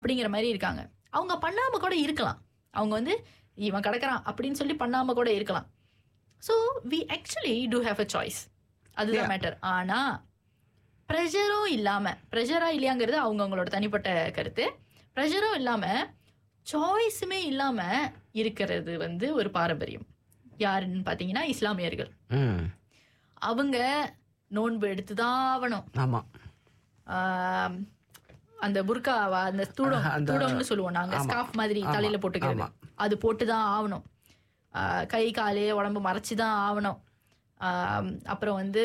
அப்படிங்கிற மாதிரி இருக்காங்க அவங்க பண்ணாம கூட இருக்கலாம் அவங்க வந்து இவன் கிடக்குறான் அப்படின்னு சொல்லி பண்ணாம கூட இருக்கலாம் so we actually do have a choice அதுதான் மேட்டர் ஆனா ப்ரெஷரும் இல்லாம ப்ரெஷரா இல்லையாங்கிறது அவங்கவங்களோட தனிப்பட்ட கருத்து ப்ரெஷரும் இல்லாம சாய்ஸுமே இல்லாம இருக்கிறது வந்து ஒரு பாரம்பரியம் யாருன்னு பாத்தீங்கன்னா இஸ்லாமியர்கள் ம் அவங்க நோன்பு எடுத்துதான் ஆகணும் ஆமா ஆம், அந்த புர்கா அந்த தூடம் அந்த- தூடம்னு சொல்லுவோம் நாங்க ஆமா. ஸ்கார்ஃப் மாதிரி ஆமா, தலையில போட்டுக்கிறது ஆமா. அது போட்டுதான் ஆகணும் ஆ, கை காலு உடம்பு மறைச்சுதான் ஆகணும் ஆம், அப்புறம் வந்து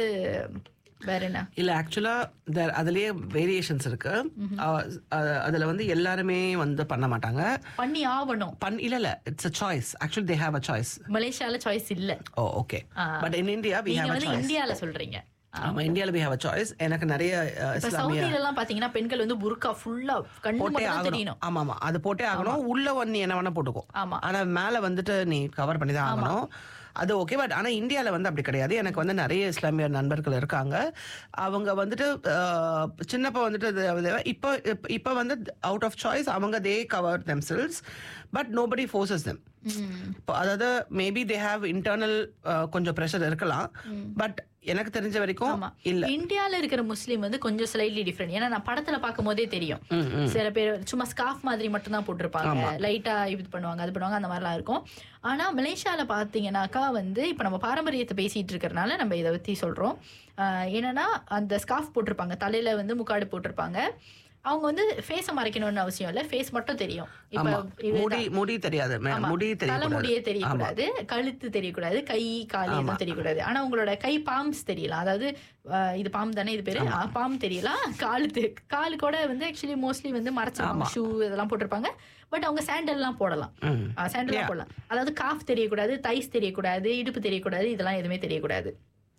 வேற என்ன இல்ல ஆக்சுவலா அதுலயே வேரியேஷன்ஸ் இருக்கு அஹ், அஹ், அதுல வந்து எல்லாருமே வந்து பண்ண மாட்டாங்க பண்ணி ஆகணும் பண் இல்ல இல்ல it's a choice actually they have a choice மலேசியால சாய்ஸ் இல்ல ஓ ஓகே ஆ. பட் இன் இந்தியா வி நீங்க ஹேவ் அ வந்து சாய்ஸ் இந்தியால சொல்றீங்க ஆமா இந்தியால வி ஹேவ் அ சாய்ஸ் எனக்கு நிறைய அஹ், இப்ப இஸ்லாமிய சவுதியில எல்லாம் பாத்தீங்கன்னா பெண்கள் வந்து புர்கா ஃபுல்லா கண்ணு போட்டே மட்டும் தான் ஆகணும் தெரியணும் ஆமா ஆமா அது போட்டே ஆகணும் உள்ள வந்து நீ என்ன வேணா போட்டுக்கோ ஆமா ஆனா மேல வந்துட்டு நீ கவர் பண்ணி தான் ஆகணும் அது ஓகே பட் ஆனா இந்தியால வந்து அப்படி கிடையாது எனக்கு வந்து நிறைய இஸ்லாமிய நண்பர்கள் இருக்காங்க அவங்க வந்துட்டு அஹ், சின்னப்ப வந்துட்டு இது- இப்போ இப்ப- இப்போ வந்து அவுட் ஆஃப் சாய்ஸ் அவங்க they cover themselves but nobody forces them இப்போ அதாவது மேபி தே ஹேவ் இன்டர்னல் கொஞ்சம் ப்ரெஷர் இருக்கலாம் பட் எனக்கு தெரிஞ்ச வரைக்கும் ஆமா இல்ல இந்தியால இருக்கிற முஸ்லீம் வந்து கொஞ்சம் ஸ்லைட்லி டிஃப்ரெண்ட் ஏன்னா நான் படத்துல பார்க்கும் போதே தெரியும் ம், ம். சில பேர் சும்மா ஸ்கார்ஃப் மாதிரி மட்டும் தான் போட்டிருப்பாங்க லைட்டா இது பண்ணுவாங்க அது பண்ணுவாங்க அந்த மாதிரிலாம் இருக்கும் ஆனா மலேசியால பாத்தீங்கன்னாக்கா வந்து இப்ப நம்ம பாரம்பரியத்தை பேசிட்டு இருக்கறனால நம்ம இதை பத்தி சொல்றோம் ஆஹ் என்னன்னா அந்த ஸ்கார்ஃப் போட்டிருப்பாங்க தலையில வந்து முக்காடு போட்டிருப்பாங்க அவங்க வந்து ஃபேஸை மறைக்கணும்னு அவசியம் இல்ல ஃபேஸ் மட்டும் தெரியும் இப்ப ஆமா இது- முடி முடி தெரியாது மே- ஆமா. முடி தெரியக்கூடாது தலைமுடியே தெரியக்கூடாது கழுத்து தெரியக்கூடாது கை கால் எதுவும் தெரியக்கூடாது ஆனா உங்களோட கை பாம்ஸ் தெரியலாம் அதாவது அஹ், இது பாம் தானே இது பேரு ஆ, பாம் தெரியலாம் காலு தெ- காலு கூட வந்து ஆக்சுவலி மோஸ்ட்லி வந்து மறைச்சிருப்பாங்க ஷூ இதெல்லாம் போட்டிருப்பாங்க பட் அவங்க சாண்டல் எல்லாம் போடலாம் ம். சாண்டல் போடலாம் அதாவது காஃப் தெரியக்கூடாது தைஸ் தெரியக்கூடாது இடுப்பு தெரியக்கூடாது இதெல்லாம் எதுவுமே தெரியக்கூடாது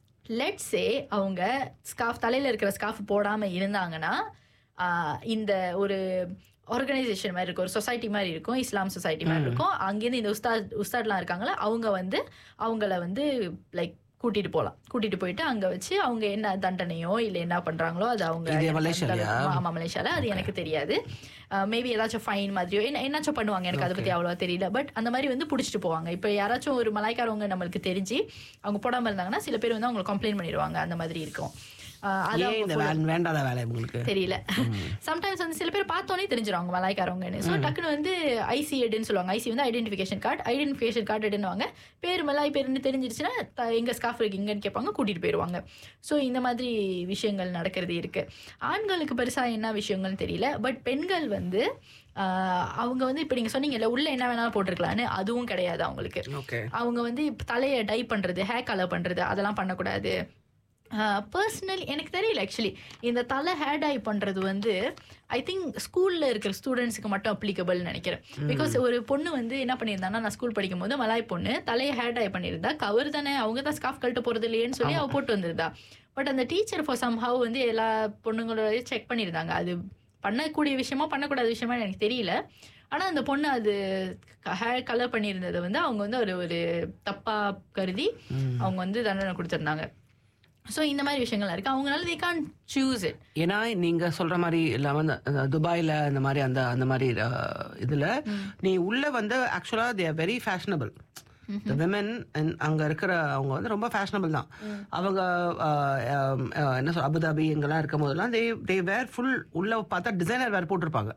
லெட்ஸே அவங்க ஸ்கார்ஃப் தலையில இருக்கிற ஸ்கார்ஃப் போடாம இருந்தாங்கன்னா ஆஹ், இந்த ஒரு ஆர்கனைசேஷன் மாதிரி இருக்கும் ஒரு சொசைட்டி மாதிரி இருக்கும் இஸ்லாம் சொசைட்டி மாதிரி இருக்கும் அங்கேருந்து இந்த உஸ்தாத் உஸ்தாட்லாம் இருக்காங்களா அவங்க வந்து அவங்கள வந்து லைக் கூட்டிட்டு போகலாம் கூட்டிட்டு போயிட்டு அங்க வச்சு அவங்க என்ன தண்டனையோ இல்ல என்ன பண்றாங்களோ அது அவங்க இது எனக்கு மலேசியாலயா? அந்த- ஆமா மலேசியால அது எனக்கு தெரியாது மேபி ஏதாச்சும் ஃபைன் மாதிரியோ என்ன என்னாச்சும் பண்ணுவாங்க எனக்கு அதை பத்தி அவ்வளவா தெரியல பட் அந்த மாதிரி வந்து புடிச்சிட்டு போவாங்க இப்போ யாராச்சும் ஒரு மலாய்க்காரவங்க நம்மளுக்கு தெரிஞ்சு அவங்க போடாம இருந்தாங்கன்னா சில பேர் வந்து அவங்களை கம்ப்ளைண்ட் பண்ணிடுவாங்க அந்த மாதிரி இருக்கும் ஆஹ் அது ஏன் அவங்க இந்த வே- வேண்டாத வேலை உங்களுக்கு தெரியல சம்டைம்ஸ் வந்து சில பேர் பார்த்தோன்னே தெரிஞ்சிடும் அவங்க மலாய்க்காரவங்கன்னு ஸோ டக்குன்னு வந்து ஐசி எடுன்னு சொல்லுவாங்க ஐசி வந்து ஐடென்டிஃபிகேஷன் கார்டு ஐடென்டிஃபிகேஷன் கார்டு எடுன்னுவாங்க பேர் மலாய் பேருன்னு தெரிஞ்சிருச்சுன்னா த- எங்க ஸ்காஃப் இருக்கு இங்கன்னு கேட்பாங்க கூட்டிட்டு போயிடுவாங்க ஸோ இந்த மாதிரி விஷயங்கள் நடக்கிறது இருக்கு ஆண்களுக்கு பெருசா என்ன விஷயங்கள்னு தெரியல பட் பெண்கள் வந்து ஆஹ், அவங்க வந்து இப்போ நீங்க சொன்னீங்கல்ல உள்ள என்ன வேணாலும் போட்டிருக்கலான்னு அதுவும் கிடையாது அவங்களுக்கு ஓகே அவங்க வந்து இப்ப தலையை டை பண்றது ஹேர் கலர் பண்றது அதெல்லாம் பண்ணக்கூடாது பர்சனலி எனக்கு தெரியல ஆக்சுவலி இந்த தலை ஹேர் டை பண்றது வந்து ஐ திங்க் ஸ்கூல்ல இருக்கிற ஸ்டூடெண்ட்ஸ்க்கு மட்டும் அப்ளிகபிள் நினைக்கிறேன் பிகாஸ் ஒரு பொண்ணு வந்து என்ன பண்ணியிருந்தாங்கன்னா நான் ஸ்கூல் படிக்கும் போது மலாய் பொண்ணு தலையை ஹேர் டை பண்ணியிருந்தா கவர் தானே அவங்க தான் ஸ்காஃப் கழட்ட போறது இல்லையேன்னு சொல்லி அவ போட்டு வந்திருந்தா பட் அந்த டீச்சர் ஃபார் சம் ஹவ் வந்து எல்லா பொண்ணுங்களோடய செக் பண்ணியிருந்தாங்க அது பண்ணக்கூடிய விஷயமா பண்ணக்கூடாத விஷயமா எனக்கு தெரியல ஆனா அந்த பொண்ணு அது ஹேர் கலர் பண்ணியிருந்ததை வந்து அவங்க வந்து ஒரு ஒரு தப்பா கருதி அவங்க வந்து தண்டனை கொடுத்திருந்தாங்க ஸோ இந்த மாதிரி விஷயங்கள்லாம் இருக்கு அவங்களால தே கான் சூஸ் இட் ஏன்னா நீங்க சொல்ற மாதிரி இல்லாம இந்த- இந்த துபாயில அந்த மாதிரி அந்த அந்த மாதிரி அஹ், இதுல நீ உள்ள வந்து ஆக்சுவலா they very fashionable the women அங்க இருக்கிற அவங்க வந்து ரொம்ப ஃபேஷனபிள் தான் அவங்க அஹ், அஹ், அஹ், என்ன சொல் அபுதாபி இங்கெல்லாம் இருக்கும் போதெல்லாம் தே தே வேர் ஃபுல் உள்ள பார்த்தா டிசைனர் வேர் போட்டிருப்பாங்க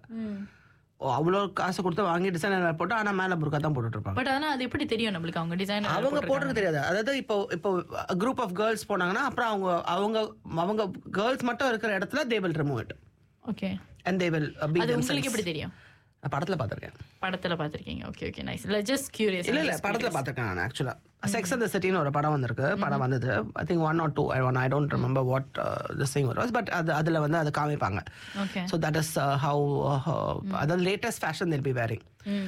ஓ, அவ்வளோ காசு கொடுத்து வாங்கி டிசைனர் வேர் போட்டு ஆனா மேல புர்கா தான் போட்டுட்டு இருப்பாங்க பட் ஆனா அது எப்படி தெரியும் நம்மளுக்கு அவங்க டிசைன் அவங்க போடுறது தெரியாது அதாவது இப்போ இப்போ குரூப் ஆஃப் கேர்ள்ஸ் போனாங்கன்னா அப்புறம் அவங்க அவங்க அவங்க கேர்ள்ஸ் மட்டும் இருக்கிற இடத்துல they will remove it okay and they will be அது உங்களுக்கு எப்படி தெரியும் படத்துல பார்த்திருக்கேன் படத்துல பாத்திருக்கீங்க ஓகே ஓகே நைஸ் இல்ல ஜஸ்ட் கியூரியஸ் இல்ல இல்ல படத்துல பார்த்திருக்கேன் நான் ஆக்சுவலா செக்ஸ் அந்த சிட்டின்னு ஒரு படம் வந்திருக்கு படம் வந்தது I think one or two I one I don't remember what this thing was but அது அதுல வந்து அது காமிப்பாங்க okay so that is how அதாவது latest fashion they'll be wearing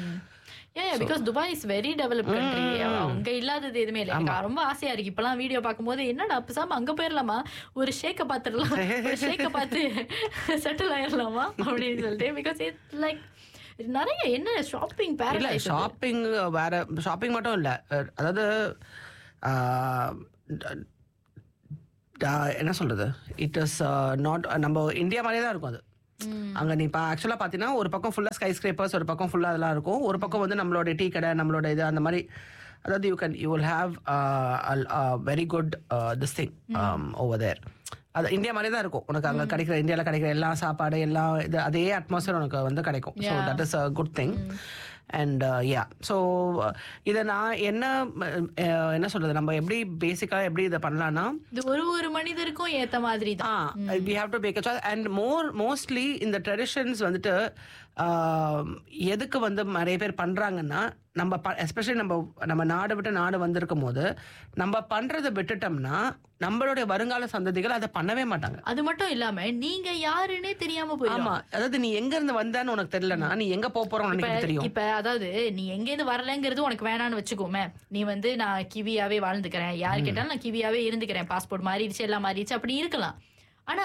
uh because Dubai is very develop country அங்க இல்லாதது எதுவுமே இல்லை எனக்கு ரொம்ப ஆசையா இருக்கு இப்பெல்லாம் வீடியோ பார்க்கும்போது என்னடா பேசாம அங்க போயிடலாமா ஒரு ஷேக்க பாத்துடலாம் ஒரு ஷேக்க பார்த்து செட்டில் ஆயிடலாமா அப்படின்னு சொல்லிட்டு பிகாஸ் இட் லைக் நிறைய என்ன ஷாப்பிங் இல்ல பேரடைஸ் ஷாப்பிங் வேற ஷாப்பிங் மட்டும் இல்ல அஹ், அதாவது ஆஹ், ட- ட- என்ன சொல்றது இட் இஸ் நாட் நம்ம இந்தியா மாதிரியே தான் இருக்கும் அது அங்க நீ ஆக்சுவலா பாத்தீங்கன்னா ஒரு பக்கம் ஃபுல்லா ஸ்கை ஸ்கிரேப்பர்ஸ் ஒரு பக்கம் ஃபுல்லா அதெல்லாம் இருக்கும் ஒரு பக்கம் வந்து நம்மளோட டீ கடை நம்மளோட இது அந்த மாதிரி அதாவது you can you will have very good this thing over there அது இந்தியா மாதிரி தான் இருக்கும் உனக்கு அங்கே கிடைக்கிற இந்தியாவில் கிடைக்கிற எல்லா சாப்பாடு எல்லா இது அதே அட்மாஸ்பியர் உனக்கு வந்து கிடைக்கும் so Yeah. That is a good thing and yeah so இதை நான் என்ன uh, என்ன சொல்றது நம்ம எப்படி பேசிக்காக எப்படி இதை பண்ணலாம்னா இது ஒரு ஒரு மனிதருக்கும் ஏத்த மாதிரி தான் ah we have to make a choice and more mostly இந்த ட்ரெடிஷன்ஸ் வந்துட்டு ஆம், எதுக்கு வந்து நிறைய பேர் பண்றாங்கன்னா நம்ம எஸ்பெஷலி நம்ம நம்ம நாடு விட்டு நாடு வந்திருக்கும் போது நம்ம பண்றதை விட்டுட்டோம்னா நம்மளுடைய வருங்கால சந்ததிகள் அதை பண்ணவே மாட்டாங்க அது மட்டும் இல்லாம நீங்க யாருன்னே தெரியாம போயிடும் ஆமா அதாவது நீ எங்க இருந்து வந்தான்னு உனக்கு தெரியலனா நீ எங்க போக போறோம்னு இப்ப எனக்கு தெரியும் இப்ப அதாவது நீ எங்க இருந்து வரலங்கிறது உனக்கு வேணாம்னு வச்சுக்கோமே நீ வந்து நான் கிவியாவே வாழ்ந்துக்கிறேன் யாரு கேட்டாலும் நான் கிவியாவே இருந்துக்கிறேன் பாஸ்போர்ட் மாறிடுச்சு எல்லாம் மாறிடுச்சு அப்படி இருக்கலாம் ஆனா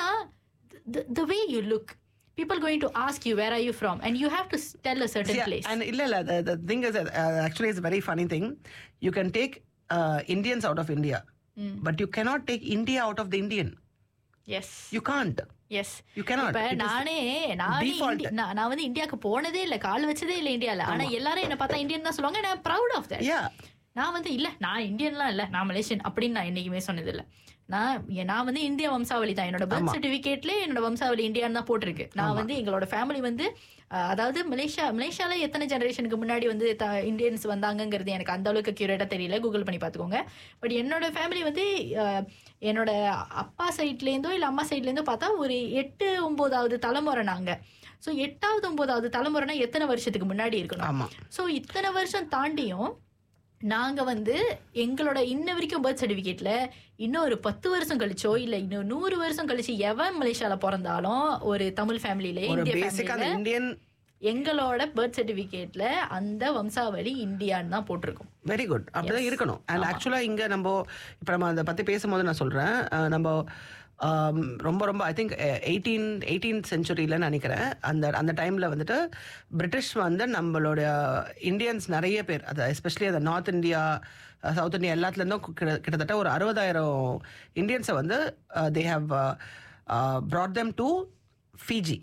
the way you look people going to ask you where are you from and you have to tell a certain Yeah, place and இல்ல இல்ல the, the thing is that, uh, actually it's a very funny thing you can take uh, Indians out of India but you cannot take India out of the Indian yes you can't yes you cannot இப்ப It is- நானே நானே default. Hindi- நான் நான் வந்து இந்தியாவுக்கு போனதே இல்ல கால் வச்சதே இல்ல இந்தியால ஆனா எல்லாரும் என்ன பார்த்தா இந்தியன் தான் சொல்லுவாங்க நான் ப்ரௌட் ஆஃப் தட் yeah நான் வந்து இல்ல நான் இந்தியன்லாம் இல்ல நான் மலேசியன் அப்படின்னு நான் என்னைக்குமே சொன்னது இல்ல நான் எ- நான் வந்து இந்திய வம்சாவளி தான் என்னோட பர்த் சர்டிபிகேட்ல என்னோட வம்சாவளி இந்தியான்னு தான் போட்டிருக்கு நான் வந்து எங்களோட ஃபேமிலி வந்து அஹ், அதாவது மலேசியா மலேசியால எத்தனை ஜெனரேஷனுக்கு முன்னாடி வந்து த- இந்தியன்ஸ் வந்தாங்கங்கிறது எனக்கு அந்த அளவுக்கு கியூரேட்டா தெரியல கூகுள் பண்ணி பாத்துக்கோங்க பட் என்னோட ஃபேமிலி வந்து அஹ், என்னோட அப்பா சைட்லேருந்தோ இல்ல அம்மா சைட்லேருந்தோ பார்த்தா ஒரு எட்டு ஒன்பதாவது தலைமுறை நாங்க ஸோ எட்டாவது ஒன்பதாவது தலைமுறைனா எத்தனை வருஷத்துக்கு முன்னாடி இருக்கணும் ஆமா ஸோ இத்தனை வருஷம் தாண்டியும் நாங்க வந்து எங்களோட இன்ன வரைக்கும் பர்த் சர்டிபிகேட்ல இன்னும் ஒரு பத்து வருஷம் கழிச்சோ இல்ல இன்னும் நூறு வருஷம் கழிச்சு எவன் மலேசியால பிறந்தாலும் ஒரு தமிழ் ஃபேமிலியில ஒரு இந்திய பேசிக் அந்த ஃபேமிலியில இந்தியன் எங்களோட பர்த் சர்டிபிகேட்ல அந்த வம்சாவளி இந்தியான்னு தான் போட்டிருக்கும் வெரி குட் அப்படிதான் இருக்கணும் அண்ட் ஆக்சுவலா இங்க நம்ம இப்ப நம்ம அதை பத்தி பேசும்போது நான் சொல்றேன் அஹ், நம்ம ஆம், ரொம்ப ரொம்ப ஐ திங்க் எயிட்டீன் எயிட்டீன் செஞ்சுரியில் நினைக்கிறேன் அந்த அந்த டைமில் வந்துட்டு பிரிட்டிஷ் வந்து நம்மளோட இந்தியன்ஸ் நிறைய பேர் அது எஸ்பெஷலி அந்த நார்த் இந்தியா சவுத் இந்தியா எல்லாத்துலேருந்தும் கிட்ட- கிட்டத்தட்ட ஒரு அறுபதாயிரம் இந்தியன்ஸை வந்து they have brought them to Fiji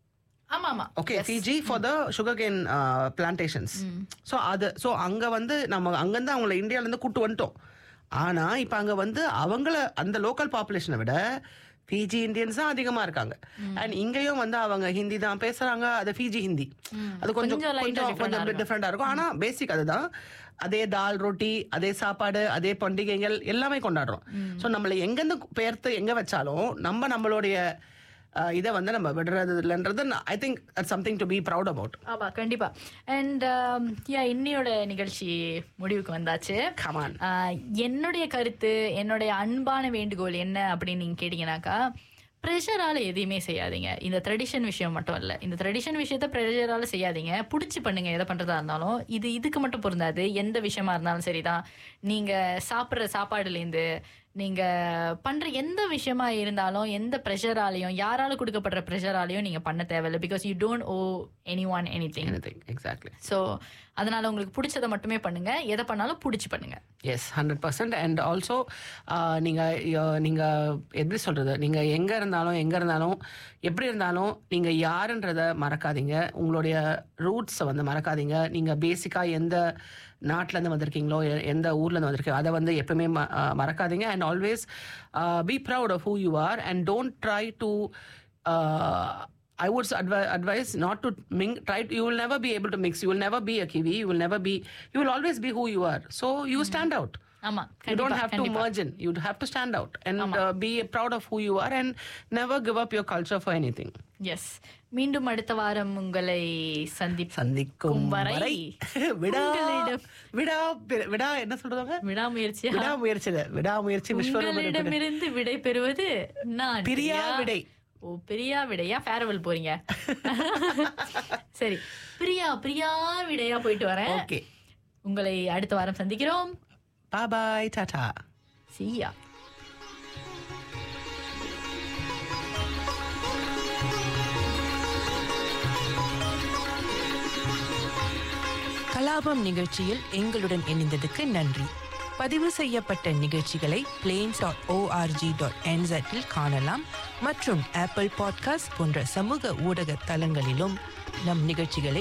ஆமா ஆமா okay Fiji for the sugar cane plantations so அது ஸோ அங்கே வந்து நம்ம அங்கேருந்து அவங்கள இந்தியாவிலேருந்து கூட்டு வந்துட்டோம் ஆனால் இப்போ அங்கே வந்து அவங்கள அந்த லோக்கல் பாப்புலேஷனை விட ஃபிஜி இந்தியன்ஸ் தான் அதிகமாக இருக்காங்க அண்ட் இங்கேயும் வந்து அவங்க ஹிந்தி தான் பேசுகிறாங்க அது ஃபிஜி ஹிந்தி அது கொஞ்சம் கொஞ்சம் light ஆ கொஞ்சம் கொஞ்சம் டிஃப்ரெண்டாக இருக்கும் ஆனால் பேசிக் அதுதான் அதே தால் ரொட்டி அதே சாப்பாடு அதே பண்டிகைகள் எல்லாமே கொண்டாடுறோம் ஸோ நம்மளை எங்கேருந்து பெயர்த்து எங்கே வச்சாலும் நம்ம நம்மளுடைய அஹ், இதை வந்து நம்ம விடுறது இல்லைன்றது I think something to be proud about ஆமா கண்டிப்பா அண்ட் யா இன்னையோட நிகழ்ச்சி முடிவுக்கு வந்தாச்சு கமான் ஆஹ் என்னுடைய கருத்து என்னுடைய அன்பான வேண்டுகோள் என்ன அப்படின்னு நீங்க கேட்டீங்கன்னாக்கா ப்ரெஷரால எதையுமே செய்யாதீங்க இந்த ட்ரெடிஷன் விஷயம் மட்டும் இல்ல இந்த ட்ரெடிஷன் விஷயத்த ப்ரெஷரால செய்யாதீங்க பிடிச்சி பண்ணுங்க எதை பண்றதா இருந்தாலும் இது இதுக்கு மட்டும் பொருந்தாது எந்த விஷயமா இருந்தாலும் சரிதான் நீங்க சாப்பிட்ற சாப்பாடுலேருந்து நீங்க பண்ற எந்த விஷயமா இருந்தாலும் எந்த ப்ரெஷராலையும் யாரால கொடுக்கப்படுற ப்ரெஷராலையும் நீங்க பண்ண தேவையில்லை because you don't owe any one any thing anything exactly so அதனால உங்களுக்கு பிடிச்சதை மட்டுமே பண்ணுங்க எதை பண்ணாலும் பிடிச்சி பண்ணுங்க yes hundred percent and also நீங்கள் நீங்கள் எப்படி சொல்கிறது நீங்கள் எங்கே இருந்தாலும் எங்கே இருந்தாலும் எப்படி இருந்தாலும் நீங்கள் யாருன்றதை மறக்காதீங்க உங்களுடைய ரூட்ஸை வந்து மறக்காதீங்க நீங்கள் பேசிக்காக எந்த நாட்டிலேருந்து வந்திருக்கீங்களோ எ- எந்த ஊர்லேருந்து வந்திருக்கீங்களோ அதை வந்து எப்பவுமே ம- அஹ், மறக்காதீங்க and always be proud of who you are and don't try to I would advi- advise not to ming. Try. You will never be able to mix. You will never be a Kiwi. You will never be. You will always be who you are. So you stand out. ஆமா You don't கண்டிப்பா have to கண்டிப்பா merge in. You have to stand out and uh, be proud of who you are and never give up your culture for anything. Yes மீண்டும் அடுத்த வாரம் உங்களை சந்திப்போம் சந்திக்கும் வரை வரை விடா உங்களிடம் விடா பெ- விடா என்ன சொல்றாங்க விடாமுயற்சியா விடாமுயற்சி இல்ல. விடாமுயற்சி விஸ்வரூபம் உங்களிடமிருந்து விடை பெறுவது நான் பிரியா விடை. ஓ பிரியா விடையா ஃபேரவல் போறீங்க சரி பிரியா பிரியா விடையா போயிட்டு வரேன் ஓகே உங்களை அடுத்த வாரம் சந்திக்கிறோம் பாய் பாய் டாடா சியா கலாபம் நிகழ்ச்சியில் எங்களுடன் இணைந்ததுக்கு நன்றி பதிவு செய்யப்பட்ட நிகழ்ச்சிகளை பிளேன்ஸ் டாட் ஓஆர்ஜி டாட் என்செட்டில் காணலாம் மற்றும் ஆப்பிள் பாட்காஸ்ட் போன்ற சமூக ஊடக தளங்களிலும் நம் நிகழ்ச்சிகளை